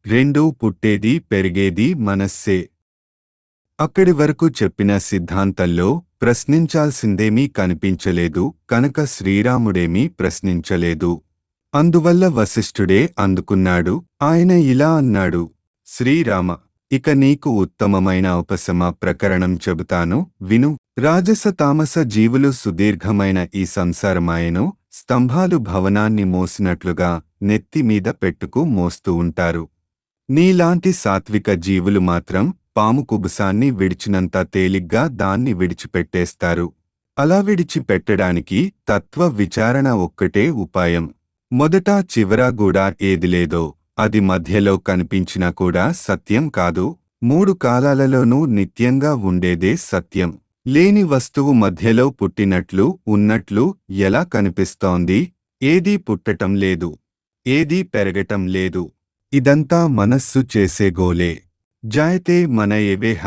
రెండూ పుట్టేది పెరిగేది మనస్సే అక్కడి వరకు చెప్పిన సిద్ధాంతంలో ప్రశ్నించాల్సిందేమీ కనిపించలేదు కనుక శ్రీరాముడేమీ ప్రశ్నించలేదు అందువల్ల వశిష్ఠుడే అందుకున్నాడు ఆయన ఇలా అన్నాడు శ్రీరామ ఇక నీకు ఉత్తమమైన ఉపశమ ప్రకరణం చెబుతాను విను రాజస తామస జీవులు సుదీర్ఘమైన ఈ సంసారమాయను స్తంభాలు భవనాన్ని మోసినట్లుగా నెత్తి మీద పెట్టుకు మోస్తూ ఉంటారు నీలాంటి సాత్విక జీవులు మాత్రం పాము కుబుసాన్ని విడిచినంత తేలిగ్గా దాన్ని విడిచిపెట్టేస్తారు అలా విడిచిపెట్టడానికి తత్వ విచారణ ఒక్కటే ఉపాయం మొదట చివరా కూడా ఏది లేదో అది మధ్యలో కనిపించినా కూడా సత్యం కాదు మూడు కాలాలలోనూ నిత్యంగా ఉండేదే సత్యం లేని వస్తువు మధ్యలో పుట్టినట్లు ఉన్నట్లు ఎలా కనిపిస్తోంది ఏదీ పుట్టటం లేదు ఏదీ పెరగటం లేదు ఇదంతా మనస్సు చేసే గోలే జాయతే మన ఏవేహ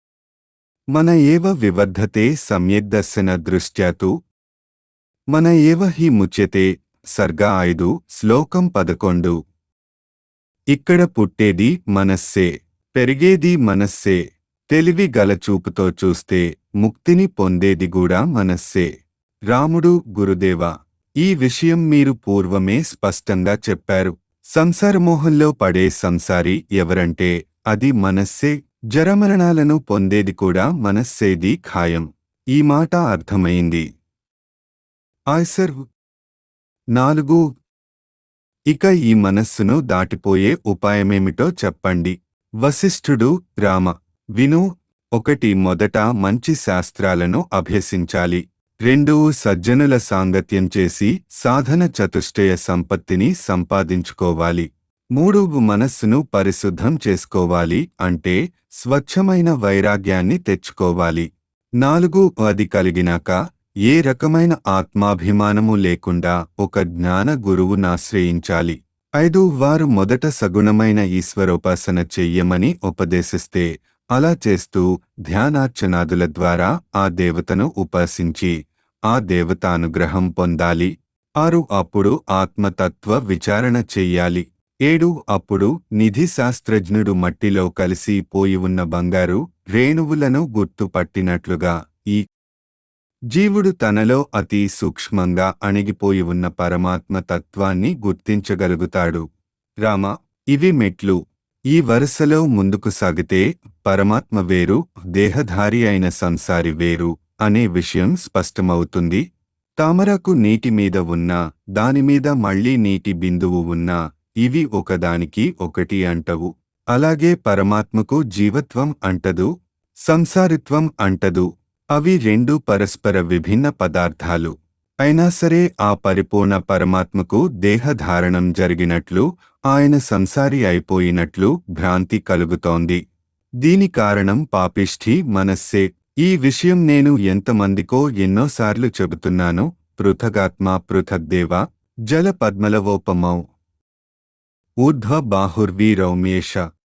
మన ఏవ వివర్ధతే సమ్యగ్దర్శన దృష్ట్యాతు మన ఏవ హి ముచ్యతే సర్గ ఐదు శ్లోకం పదకొండు ఇక్కడ పుట్టేది మనస్సే పెరిగేది మనస్సే తెలివి గల చూపుతో చూస్తే ముక్తిని పొందేది కూడా మనస్సే రాముడు గురుదేవ ఈ విషయం మీరు పూర్వమే స్పష్టంగా చెప్పారు సంసారమోహంలో పడే సంసారి ఎవరంటే అది మనస్సే జరమరణాలను పొందేది కూడా మనస్సేది ఖాయం ఈ మాట అర్థమైంది ఆయ్సర్ నాలుగు ఇక ఈ మనస్సును దాటిపోయే ఉపాయమేమిటో చెప్పండి వశిష్ఠుడు రామ విను ఒకటి మొదట మంచి శాస్త్రాలను అభ్యసించాలి రెండు సజ్జనుల సాంగత్యం చేసి సాధన చతుష్టయ సంపత్తిని సంపాదించుకోవాలి మూడు మనస్సును పరిశుద్ధం చేసుకోవాలి అంటే స్వచ్ఛమైన వైరాగ్యాన్ని తెచ్చుకోవాలి నాలుగు అది కలిగినాక ఏ రకమైన ఆత్మాభిమానము లేకుండా ఒక జ్ఞాన గురువునాశ్రయించాలి ఐదు వారు మొదట సగుణమైన ఈశ్వరోపాసన చెయ్యమని ఉపదేశిస్తే అలా చేస్తూ ధ్యానార్చనాదుల ద్వారా ఆ దేవతను ఉపాసించి ఆ దేవతానుగ్రహం పొందాలి ఆరు అప్పుడు ఆత్మతత్వ విచారణ చెయ్యాలి ఏడు అప్పుడు నిధి శాస్త్రజ్ఞుడు మట్టిలో కలిసి పోయి ఉన్న బంగారు రేణువులను గుర్తుపట్టినట్లుగా ఈ జీవుడు తనలో అతి సూక్ష్మంగా అణిగిపోయి ఉన్న పరమాత్మ తత్వాన్ని గుర్తించగలుగుతాడు రామ ఇవి మెట్లు ఈ వరుసలో ముందుకు సాగితే పరమాత్మ వేరు దేహధారి అయిన సంసారి వేరు అనే విషయం స్పష్టమవుతుంది తామరకు నీటి మీద ఉన్నా దానిమీద మళ్లీ నీటి బిందువు ఉన్నా ఇవి ఒకదానికి ఒకటి అంటవు అలాగే పరమాత్మకు జీవత్వం అంటదు సంసారిత్వం అంటదు అవి రెండు పరస్పర విభిన్న పదార్థాలు అయినా సరే ఆ పరిపూర్ణ పరమాత్మకు దేహధారణం జరిగినట్లు ఆయన సంసారి అయిపోయినట్లు భ్రాంతి కలుగుతోంది దీని కారణం పాపిష్ఠి మనస్సే ఈ విషయం నేను ఎంతమందికో ఎన్నోసార్లు చెబుతున్నాను పృథగాత్మ పృథగ్దేవ జల పద్మలవోపమౌ ఊర్ధ్వ బాహుర్వీరౌమ్యేష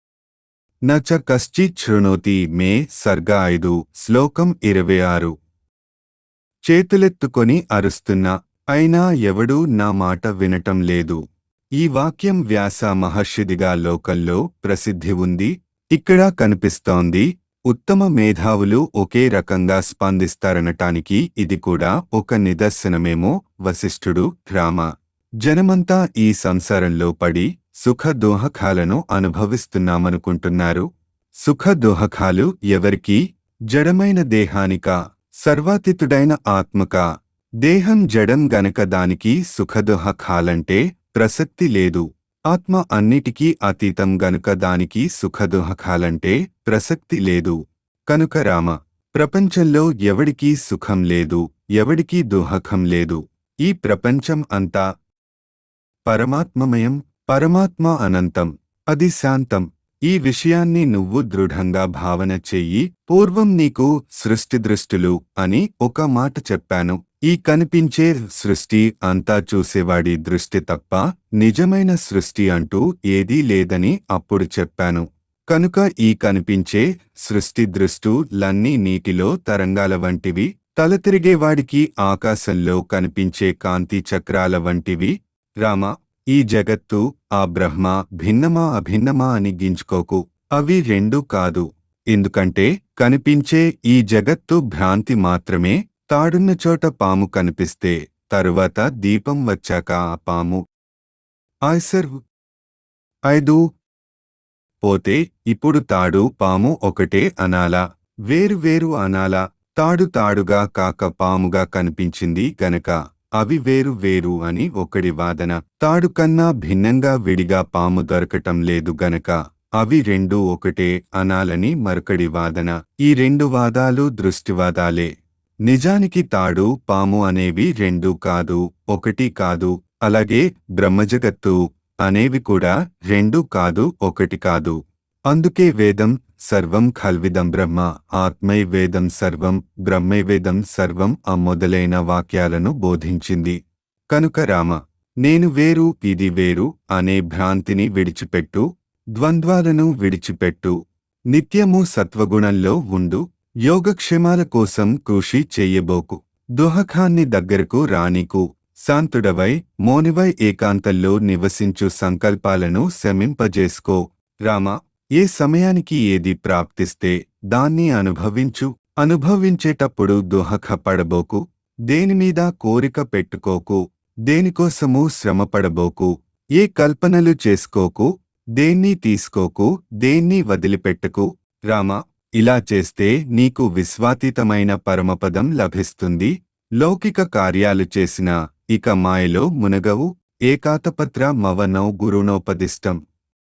నచ కశ్చిత్ శృణోతి మే సర్గ ఐదు శ్లోకం ఇరవై ఆరు చేతులెత్తుకొని అరుస్తున్నా అయినా ఎవడూ నా మాట వినటం లేదు ఈ వాక్యం వ్యాస మహర్షిదిగా లోకంలో ప్రసిద్ధి ఉంది ఇక్కడ కనిపిస్తోంది ఉత్తమ మేధావులు ఒకే రకంగా స్పందిస్తారనటానికి ఇది కూడా ఒక నిదర్శనమేమో వశిష్ఠుడు రామ జనమంతా ఈ సంసారంలో పడి సుఖ దోహకాలను అనుభవిస్తున్నామనుకుంటున్నారు సుఖ దోహకాలు ఎవరికీ జడమైన దేహానిక సర్వాతీతుడైన ఆత్మక దేహం జడం గనక దానికి సుఖదోహకాలంటే ప్రసక్తి లేదు ఆత్మ అన్నిటికీ అతీతం గనుక దానికి సుఖదోహకాలంటే ప్రసక్తి లేదు కనుక రామ ప్రపంచంలో ఎవడికీ సుఖం లేదు ఎవడికీ దోహకం లేదు ఈ ప్రపంచం అంతా పరమాత్మమయం పరమాత్మ అనంతం అది శాంతం ఈ విషయాన్ని నువ్వు దృఢంగా భావన చెయ్యి పూర్వం నీకు సృష్టి దృష్టులు అని ఒక మాట చెప్పాను ఈ కనిపించే సృష్టి అంతా చూసేవాడి దృష్టి తప్ప నిజమైన సృష్టి అంటూ ఏదీ లేదని అప్పుడు చెప్పాను కనుక ఈ కనిపించే సృష్టి దృష్టులన్నీ నీటిలో తరంగాల వంటివి తల తిరిగేవాడికి ఆకాశంలో కనిపించే కాంతి చక్రాల వంటివి రామ ఈ జగత్తు ఆ బ్రహ్మ భిన్నమా అభిన్నమా అని గించుకోకు అవి రెండు కాదు ఎందుకంటే కనిపించే ఈ జగత్తు భ్రాంతి మాత్రమే తాడున్న చోట పాము కనిపిస్తే తరువాత దీపం వచ్చాక ఆ పాము ఆయ్సర్ ఐదు పోతే ఇప్పుడు తాడు పాము ఒకటే అనాలా వేరు వేరు అనాలా తాడు తాడుగా కాక పాముగా కనిపించింది గనక అవి వేరు వేరు అని ఒకడి వాదన తాడు కన్నా భిన్నంగా విడిగా పాము దొరకటం లేదు గనక అవి రెండు ఒకటే అనాలని మరొకడి వాదన ఈ రెండు వాదాలు దృష్టివాదాలే నిజానికి తాడు పాము అనేవి రెండు కాదు ఒకటి కాదు అలాగే బ్రహ్మజగత్తు అనేవి కూడా రెండు కాదు ఒకటి కాదు అందుకే వేదం సర్వం ఖల్విదం బ్రహ్మ ఆత్మై వేదం సర్వం బ్రహ్మై వేదం సర్వం ఆ మొదలైన వాక్యాలను బోధించింది కనుక రామ నేను వేరు ఇది వేరు అనే భ్రాంతిని విడిచిపెట్టు ద్వంద్వాలను విడిచిపెట్టు నిత్యము సత్వగుణంలో ఉండు యోగక్షేమాల కోసం కృషి చెయ్యబోకు దుహఖాన్ని దగ్గరకు రానికు శాంతుడవై మోనివై ఏకాంతంలో నివసించు సంకల్పాలను శమింపజేసుకో రామ ఏ సమయానికి ఏది ప్రాప్తిస్తే దాన్ని అనుభవించు అనుభవించేటప్పుడు దుహఖ పడబోకు దేనిమీద కోరిక పెట్టుకోకు దేనికోసమూ శ్రమపడబోకు ఏ కల్పనలు చేసుకోకు దేన్ని తీసుకోకు దేన్ని వదిలిపెట్టకు రామ ఇలా చేస్తే నీకు విశ్వాతీతమైన పరమపదం లభిస్తుంది లౌకిక కార్యాలు చేసిన ఇక మాయలో మునగవు ఏకాతపత్ర మవనౌ గురుణోపదిష్టం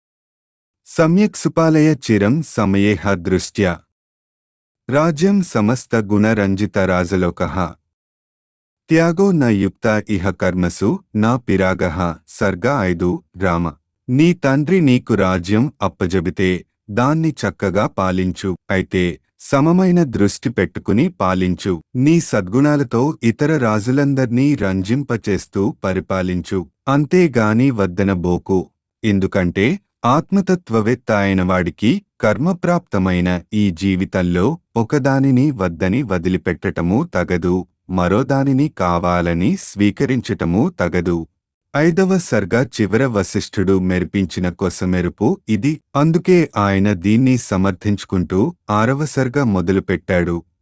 సమ్యక్ సుపాలయ చిరం సమయేహ దృష్ట్యా రాజ్యం సమస్త గుణరంజిత రాజలోక త్యాగో న యుక్త ఇహ కర్మసు నా పిరాగ సర్గ ఐదు రామ నీ తండ్రి నీకు రాజ్యం అప్పజెబితే దాన్ని చక్కగా పాలించు అయితే సమమైన దృష్టి పెట్టుకుని పాలించు నీ సద్గుణాలతో ఇతర రాజులందర్నీ రంజింపచేస్తూ పరిపాలించు అంతేగాని వద్దనబోకు ఎందుకంటే ఆత్మతత్వవేత్త అయిన వాడికి కర్మప్రాప్తమైన ఈ జీవితంలో ఒకదానిని వద్దని వదిలిపెట్టటమూ తగదు మరోదానిని కావాలని స్వీకరించటమూ తగదు ఐదవ సర్గ చివర వశిష్ఠుడు మెరిపించిన కొసమెరుపు ఇది అందుకే ఆయన దీన్ని సమర్థించుకుంటూ ఆరవ సర్గ మొదలుపెట్టాడు